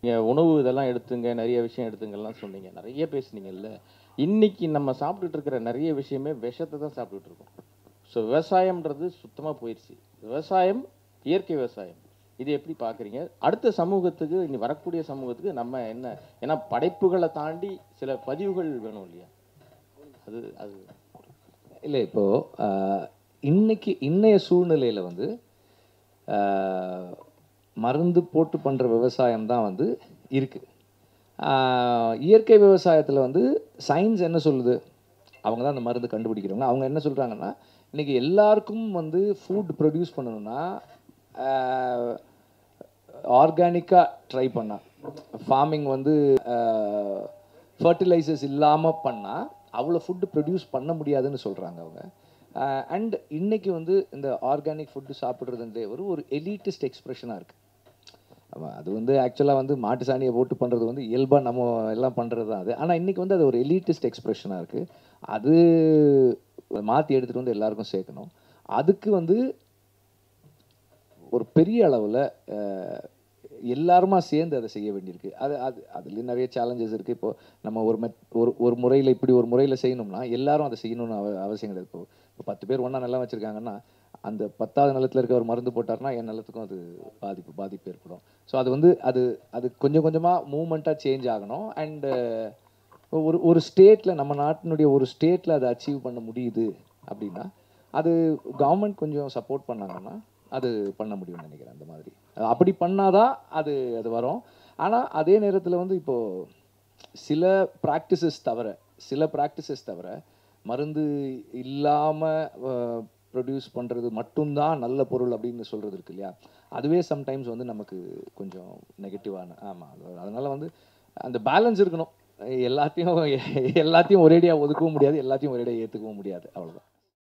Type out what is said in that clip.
நீங்கள் உணவு இதெல்லாம் எடுத்துங்க நிறைய விஷயம் எடுத்துங்கலாம் சொன்னீங்க நிறைய பேசுனீங்கல்ல இன்னைக்கு நம்ம சாப்பிட்டுட்டு இருக்கிற நிறைய விஷயமே விஷத்தை தான் சாப்பிட்டுட்டு இருக்கோம் ஸோ விவசாயம்ன்றது சுத்தமாக போயிடுச்சு விவசாயம் இயற்கை விவசாயம் இது எப்படி பார்க்குறீங்க அடுத்த சமூகத்துக்கு இனி வரக்கூடிய சமூகத்துக்கு நம்ம என்ன ஏன்னா படைப்புகளை தாண்டி சில பதிவுகள் வேணும் இல்லையா அது அது இல்லை இப்போது இன்னைக்கு இன்னைய சூழ்நிலையில் வந்து ஆஹ், மருந்து போட்டு பண்ணுற விவசாயம் தான் வந்து இருக்குது இயற்கை விவசாயத்தில் வந்து சயின்ஸ் என்ன சொல்லுது அவங்க தான் அந்த மருந்து கண்டுபிடிக்கிறவங்க அவங்க என்ன சொல்கிறாங்கன்னா இன்றைக்கி எல்லாருக்கும் வந்து ஃபுட் ப்ரொடியூஸ் பண்ணணும்னா ஆர்கானிக்காக ட்ரை பண்ணா ஃபார்மிங் வந்து ஃபர்டிலைசர்ஸ் இல்லாமல் பண்ணால் அவ்வளோ ஃபுட்டு ப்ரொடியூஸ் பண்ண முடியாதுன்னு சொல்கிறாங்க அவங்க அண்ட் இன்னைக்கு வந்து இந்த ஆர்கானிக் ஃபுட்டு சாப்பிட்றதுன்றே ஒரு ஒரு எலிட்டிஸ்ட் எக்ஸ்ப்ரெஷனாக இருக்குது ஆமாம் அது வந்து ஆக்சுவலாக வந்து மாட்டு சாணியை போட்டு பண்ணுறது வந்து இயல்பாக நம்ம எல்லாம் பண்ணுறது தான் அது ஆனால் இன்றைக்கி வந்து அது ஒரு எலிட்டிஸ்ட் எக்ஸ்ப்ரெஷனாக இருக்குது அது மாற்றி எடுத்துகிட்டு வந்து எல்லாருக்கும் சேர்க்கணும் அதுக்கு வந்து ஒரு பெரிய அளவில் எல்லாருமா சேர்ந்து அதை செய்ய வேண்டியிருக்கு அது அது அதுலேயும் நிறைய சேலஞ்சஸ் இருக்குது இப்போ நம்ம ஒரு மெத் ஒரு ஒரு முறையில் இப்படி ஒரு முறையில் செய்யணும்னா எல்லாரும் அதை செய்யணும்னு அவ அவசியம் கிடையாது இப்போ இப்போ பத்து பேர் ஒன்றா நிலம் வச்சுருக்காங்கன்னா அந்த பத்தாவது நிலத்தில் இருக்க ஒரு மருந்து போட்டார்னா என் நிலத்துக்கும் அது பாதிப்பு பாதிப்பு ஏற்படும் ஸோ அது வந்து அது அது கொஞ்சம் கொஞ்சமாக மூமெண்ட்டாக சேஞ்ச் ஆகணும் அண்டு ஒரு ஒரு ஸ்டேட்டில் நம்ம நாட்டினுடைய ஒரு ஸ்டேட்டில் அதை அச்சீவ் பண்ண முடியுது அப்படின்னா அது கவர்மெண்ட் கொஞ்சம் சப்போர்ட் பண்ணாங்கன்னா அது பண்ண முடியும்னு நினைக்கிறேன் அந்த மாதிரி அது அப்படி பண்ணாதான் அது அது வரும் ஆனால் அதே நேரத்தில் வந்து இப்போது சில ப்ராக்டிசஸ் தவிர சில ப்ராக்டிசஸ் தவிர மருந்து இல்லாமல் ப்ரொடியூஸ் பண்ணுறது மட்டும்தான் நல்ல பொருள் அப்படின்னு சொல்கிறது இருக்கு இல்லையா அதுவே சம்டைம்ஸ் வந்து நமக்கு கொஞ்சம் நெகட்டிவான ஆமாம் அதனால் வந்து அந்த பேலன்ஸ் இருக்கணும் எல்லாத்தையும் எல்லாத்தையும் ஒரேடியாக ஒதுக்கவும் முடியாது எல்லாத்தையும் ஒரேடியாக ஏற்றுக்கவும் முடியாது அவ்வளோதான்